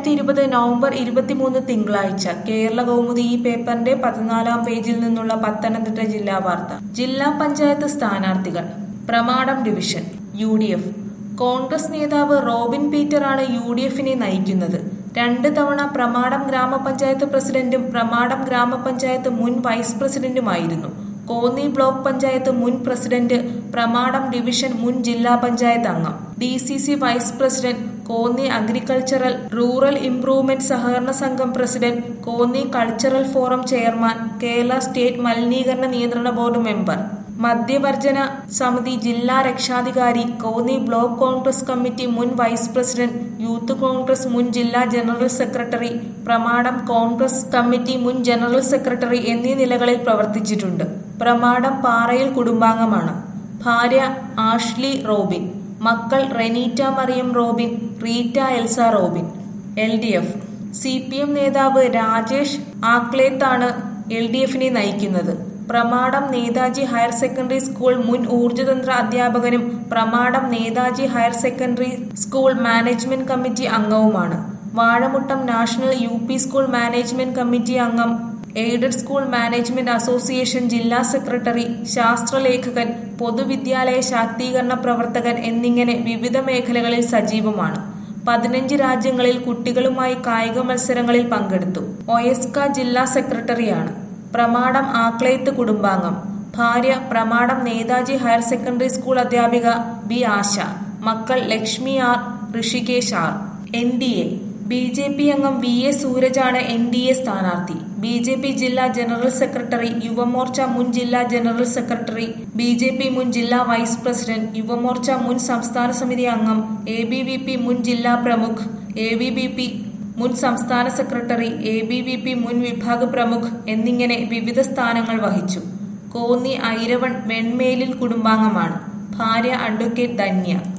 രണ്ടായിരത്തി ഇരുപത് നവംബർ ഇരുപത്തിമൂന്ന് തിങ്കളാഴ്ച കേരള കൗമുദി ഈ പേപ്പറിന്റെ പതിനാലാം പേജിൽ നിന്നുള്ള പത്തനംതിട്ട ജില്ലാ വാർത്ത ജില്ലാ പഞ്ചായത്ത് സ്ഥാനാർത്ഥികൾ Pramadam division U D F Congress നേതാവ് റോബിൻ പീറ്ററാണ് യു ഡി എഫിനെ നയിക്കുന്നത് രണ്ട് തവണ പ്രമാടം ഗ്രാമപഞ്ചായത്ത് പ്രസിഡന്റും പ്രമാടം ഗ്രാമപഞ്ചായത്ത് മുൻ വൈസ് പ്രസിഡന്റുമായിരുന്നു കോന്നി ബ്ലോക്ക് പഞ്ചായത്ത് മുൻ പ്രസിഡന്റ് പ്രമാടം ഡിവിഷൻ മുൻ ജില്ലാ പഞ്ചായത്ത് അംഗം D C C vice president Konni agricultural rural improvement സഹകരണ സംഘം president Konni cultural forum chairman Kerala state മലിനീകരണ നിയന്ത്രണ ബോർഡ് മെമ്പർ മദ്യവർജന സമിതി ജില്ലാ രക്ഷാധികാരി കോന്നി ബ്ലോക്ക് കോൺഗ്രസ് കമ്മിറ്റി മുൻ വൈസ് പ്രസിഡന്റ് യൂത്ത് കോൺഗ്രസ് മുൻ ജില്ലാ general secretary Pramadam Congress committee മുൻ ജനറൽ സെക്രട്ടറി എന്നീ നിലകളിൽ പ്രവർത്തിച്ചിട്ടുണ്ട് പ്രമാടം പാറയിൽ കുടുംബാംഗമാണ് ഭാര്യ ആഷ്ലി റോബിൻ മക്കൾ Renita Mariyam Robin Rita Elsa Robin L D F C P M നേതാവ് രാജേഷ് ആക്ലേത്താണ് എൽ ഡി എഫിനെ നയിക്കുന്നത് Pramadam Netaji higher secondary school മുൻ ഊർജതന്ത്ര അധ്യാപകനും Pramadam Netaji higher secondary school management committee അംഗവുമാണ് Vazhamuttam national U P school management committee അംഗം എയ്ഡഡ് സ്കൂൾ മാനേജ്മെന്റ് അസോസിയേഷൻ ജില്ലാ സെക്രട്ടറി ശാസ്ത്രലേഖകൻ പൊതുവിദ്യാലയ ശാക്തീകരണ പ്രവർത്തകൻ എന്നിങ്ങനെ വിവിധ മേഖലകളിൽ സജീവമാണ് പതിനഞ്ച് രാജ്യങ്ങളിൽ കുട്ടികളുമായി കായിക മത്സരങ്ങളിൽ പങ്കെടുത്തു ഒയസ്ക ജില്ലാ സെക്രട്ടറിയാണ് പ്രമാടം ആക്ലേത്ത് കുടുംബാംഗം ഭാര്യ Pramadam Netaji higher secondary school അധ്യാപിക ബി ആശ മക്കൾ Lakshmi R Rishikesh R N D A B J P അംഗം വി എ സൂരജാണ് എൻ ഡി എ സ്ഥാനാർത്ഥി ബി ജെ പി ജില്ലാ ജനറൽ സെക്രട്ടറി യുവമോർച്ച മുൻ ജില്ലാ general secretary B J P മുൻ ജില്ലാ വൈസ് പ്രസിഡന്റ് യുവമോർച്ച മുൻ സംസ്ഥാന സമിതി അംഗം എ ബി വി പി മുൻ ജില്ലാ പ്രമുഖ് എ വി ബി പി മുൻ സംസ്ഥാന secretary A B V P മുൻ വിഭാഗ പ്രമുഖ് എന്നിങ്ങനെ വിവിധ സ്ഥാനങ്ങൾ വഹിച്ചു കോന്നി ഐരവൺ വെൺമേലിൽ കുടുംബാംഗമാണ് ഭാര്യ അഡ്വക്കേറ്റ് ധന്യ